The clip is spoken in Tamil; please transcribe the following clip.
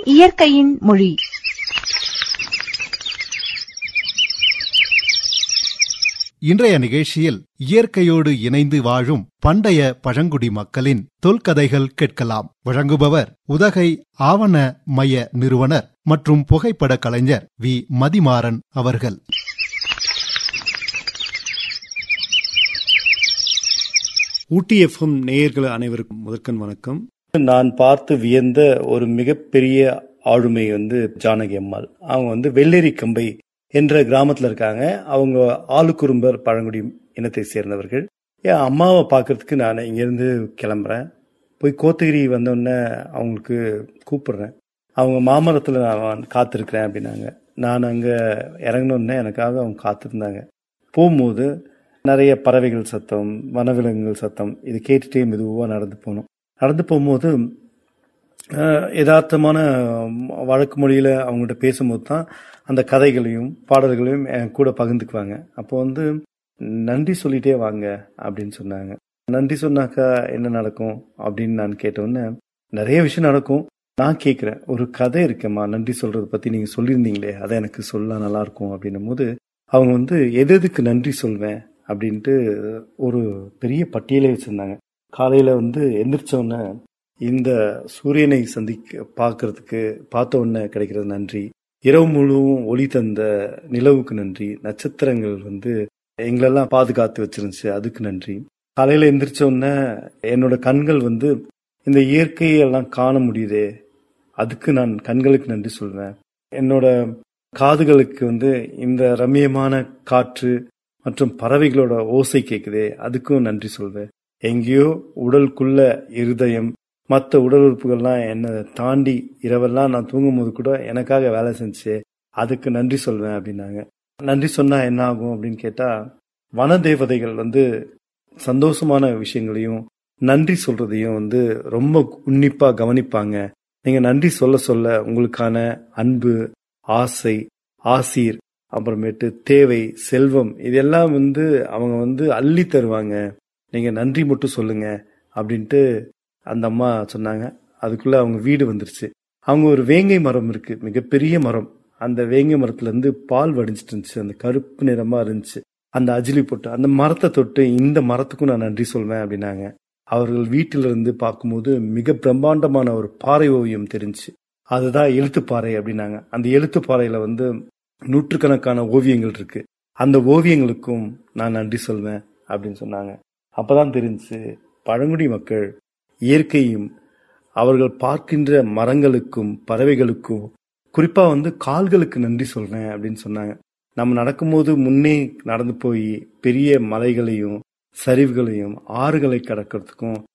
இயற்கையின் மொழி இன்றைய நிகழ்ச்சியில் இயற்கையோடு இணைந்து வாழும் பண்டைய பழங்குடி மக்களின் தொல்கதைகள் கேட்கலாம் வழங்குபவர் உதகை ஆவண மைய நிறுவனர் மற்றும் புகைப்பட கலைஞர் வி மதிமாறன் அவர்கள் ஊட்டி எஃப்எம் நேயர்கள் அனைவருக்கும் முதற்கண் வணக்கம் நான் பார்த்து வியந்த ஒரு மிகப்பெரிய ஆளுமை வந்து ஜானகி அம்மாள் அவங்க வந்து வெள்ளேரி கம்பை என்ற கிராமத்துல இருக்காங்க அவங்க ஆளுக்குறும்பர் பழங்குடி இனத்தை சேர்ந்தவர்கள் என் அம்மாவை பார்க்கறதுக்கு நான் இங்கேருந்து கிளம்புறேன் போய் கோத்தகிரி வந்தோடனே அவங்களுக்கு கூப்பிடுறேன் அவங்க மாமரத்தில் நான் காத்திருக்கிறேன் அப்படின்னாங்க நான் அங்கே இறங்கினோடனே எனக்காக அவங்க காத்திருந்தாங்க போகும்போது நிறைய பறவைகள் சத்தம் வனவிலங்குகள் சத்தம் இது கேட்டுட்டே மெதுவாக நடந்து போனோம் நடந்து போகும்போது அஹ், யதார்த்தமான வழக்கு மொழியில் அவங்கள்ட்ட பேசும்போது தான் அந்த கதைகளையும் பாடல்களையும் என் கூட பகிர்ந்துக்குவாங்க அப்போ வந்து நன்றி சொல்லிட்டே வாங்க அப்படின்னு சொன்னாங்க நன்றி சொன்னாக்கா என்ன நடக்கும் அப்படின்னு நான் கேட்டோன்னே நிறைய விஷயம் நடக்கும் நான் கேட்குறேன் ஒரு கதை இருக்கேம்மா நன்றி சொல்றதை பத்தி நீங்க சொல்லியிருந்தீங்களே அதை எனக்கு சொல்ல நல்லா இருக்கும் அப்படின்னும் போது அவங்க வந்து எது எதுக்கு நன்றி சொல்வேன் அப்படின்ட்டு ஒரு பெரிய பட்டியலே வச்சிருந்தாங்க காலையில வந்து எந்திரிச்ச உடனே இந்த சூரியனை சந்திக்க பார்க்கறதுக்கு பார்த்த உடனே கிடைக்கிறது நன்றி இரவு முழுவதும் ஒளி தந்த நிலவுக்கு நன்றி நட்சத்திரங்கள் வந்து எங்களெல்லாம் பாதுகாத்து வச்சிருந்துச்சு அதுக்கு நன்றி காலையில எந்திரிச்ச உடனே என்னோட கண்கள் வந்து இந்த இயற்கையெல்லாம் காண முடியுதே அதுக்கு நான் கண்களுக்கு நன்றி சொல்வேன் என்னோட காதுகளுக்கு வந்து இந்த ரம்மியமான காற்று மற்றும் பறவைகளோட ஓசை கேக்குதே அதுக்கும் நன்றி சொல்வேன் எங்கேயோ உடலுக்குள்ள இருதயம் மற்ற உடல் உறுப்புகள்லாம் என்னை தாண்டி இரவெல்லாம் நான் தூங்கும் போது கூட எனக்காக வேலை செஞ்சு அதுக்கு நன்றி சொல்வேன் அப்படின்னாங்க நன்றி சொன்னா என்ன ஆகும் அப்படின்னு கேட்டா வன தேவதைகள் வந்து சந்தோஷமான விஷயங்களையும் நன்றி சொல்றதையும் வந்து ரொம்ப உன்னிப்பா கவனிப்பாங்க நீங்க நன்றி சொல்ல சொல்ல உங்களுக்கான அன்பு ஆசை ஆசீர் அப்புறமேட்டு தேவை செல்வம் இதெல்லாம் வந்து அவங்க வந்து அள்ளி தருவாங்க நீங்க நன்றி மட்டும் சொல்லுங்க அப்படின்ட்டு அந்த அம்மா சொன்னாங்க அதுக்குள்ள அவங்க வீடு வந்துருச்சு அவங்க ஒரு வேங்கை மரம் இருக்கு மிகப்பெரிய மரம் அந்த வேங்கை மரத்துல இருந்து பால் வடிஞ்சிட்டு இருந்துச்சு அந்த கருப்பு நிறமா இருந்துச்சு அந்த அஜிலி போட்டு அந்த மரத்தை தொட்டு இந்த மரத்துக்கும் நான் நன்றி சொல்வேன் அப்படின்னாங்க அவர்கள் வீட்டில இருந்து பார்க்கும்போது மிக பிரம்மாண்டமான ஒரு பாறை ஓவியம் தெரிஞ்சு அதுதான் எழுத்துப்பாறை அப்படின்னாங்க அந்த எழுத்துப்பாறையில வந்து நூற்றுக்கணக்கான ஓவியங்கள் இருக்கு அந்த ஓவியங்களுக்கும் நான் நன்றி சொல்வேன் அப்படின்னு சொன்னாங்க அப்பதான் தெரிஞ்சு பழங்குடி மக்கள் இயற்கையும் அவர்கள் பார்க்கின்ற மரங்களுக்கும் பறவைகளுக்கும் குறிப்பா வந்து கால்களுக்கு நன்றி சொல்றேன் அப்படின்னு சொன்னாங்க நம்ம நடக்கும்போது முன்னே நடந்து போய் பெரிய மலைகளையும் சரிவுகளையும் ஆறுகளை கடக்கிறதுக்கும்